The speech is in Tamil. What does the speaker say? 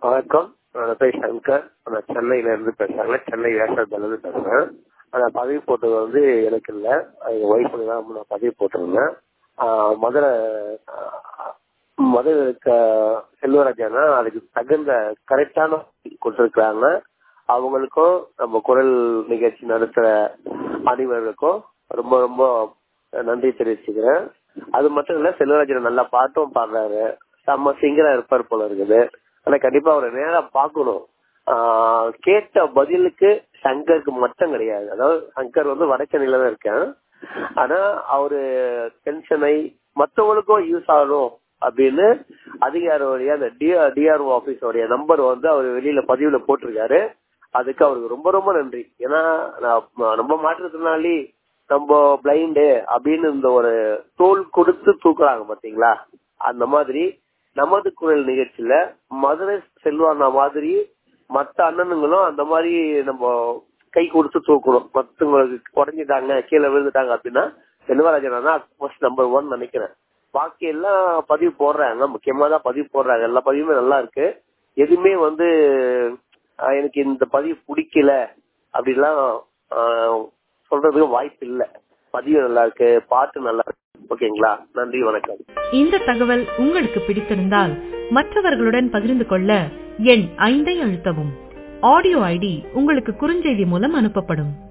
வணக்கம் நான் பேர் சங்கர் நான் சென்னையில இருந்து பேசுறாங்க சென்னை வேஷத்துல இருந்து பேசுறேன் ஆனா பதவி போட்டது வந்து எனக்கு இல்ல எங்க ஒய்ஃபுக்கு தான் நான் பதவி போட்டிருந்தேன் ஆஹ் மதுரை ஆஹ் மதுரை இருக்க செல்வராஜனா அதுக்கு தகுந்த கரெக்டான கொடுத்துருக்காங்க அவங்களுக்கும் நம்ம குரல் நிகழ்ச்சி நடத்துற அனைவர்களுக்கும் ரொம்ப ரொம்ப நன்றி தெரிவிச்சுக்கிறேன் அது மட்டும் இல்ல செல்வராஜன் நல்லா பாட்டும் பாடுறாரு செம்ம சிங்கரா இருப்பார் போல இருக்குது ஆனா கண்டிப்பா அவரை நேரா பார்க்கணும் ஆஹ் கேட்ட பதிலுக்கு சங்கருக்கு மட்டும் கிடையாது அதாவது சங்கர் வந்து வடச்சென்னையில தான் இருக்கேன் ஆனா அவரு டென்ஷனை மத்தவங்களுக்கும் யூஸ் ஆகணும் அப்படின்னு அதிகாரியோடைய அந்த டிஆர்ஓ ஆபீஸோடைய நம்பர் வந்து அவர் வெளியில பதிவுல போட்டிருக்காரு அதுக்கு அவருக்கு ரொம்ப ரொம்ப நன்றி ஏன்னா நான் நம்ம மாற்றுத்திறனாளி நம்ம பிளைண்டு அப்படின்னு இந்த ஒரு தோல் கொடுத்து தூக்குறாங்க பாத்தீங்களா அந்த மாதிரி நமது குரல் நிகழ்ச்சியில மதுரை செல்வானா மாதிரி மத்த அண்ணனுங்களும் அந்த மாதிரி நம்ம கை கொடுத்து தூக்கணும் மத்தவங்களுக்கு உடஞ்சிட்டாங்க கீழே விழுந்துட்டாங்க அப்படின்னா செல்வராஜன் ஃபர்ஸ்ட் நம்பர் ஒன் நினைக்கிறேன் பாக்கி எல்லாம் பதிவு போடுறாங்க முக்கியமா தான் பதிவு போடுறாங்க எல்லா பதிவுமே நல்லா இருக்கு எதுவுமே வந்து எனக்கு இந்த பதிவு பிடிக்கல அப்படிலாம் சொல்றதுக்கு வாய்ப்பு இல்லை பதிவு நல்லா இருக்கு பாட்டு நல்லா இருக்கு ஓகேங்களா நன்றி வணக்கம் இந்த தகவல் உங்களுக்கு பிடித்திருந்தால் மற்றவர்களுடன் பகிர்ந்து கொள்ள எண் ஐந்தை அழுத்தவும் ஆடியோ ஐடி உங்களுக்கு குறுஞ்செய்தி மூலம் அனுப்பப்படும்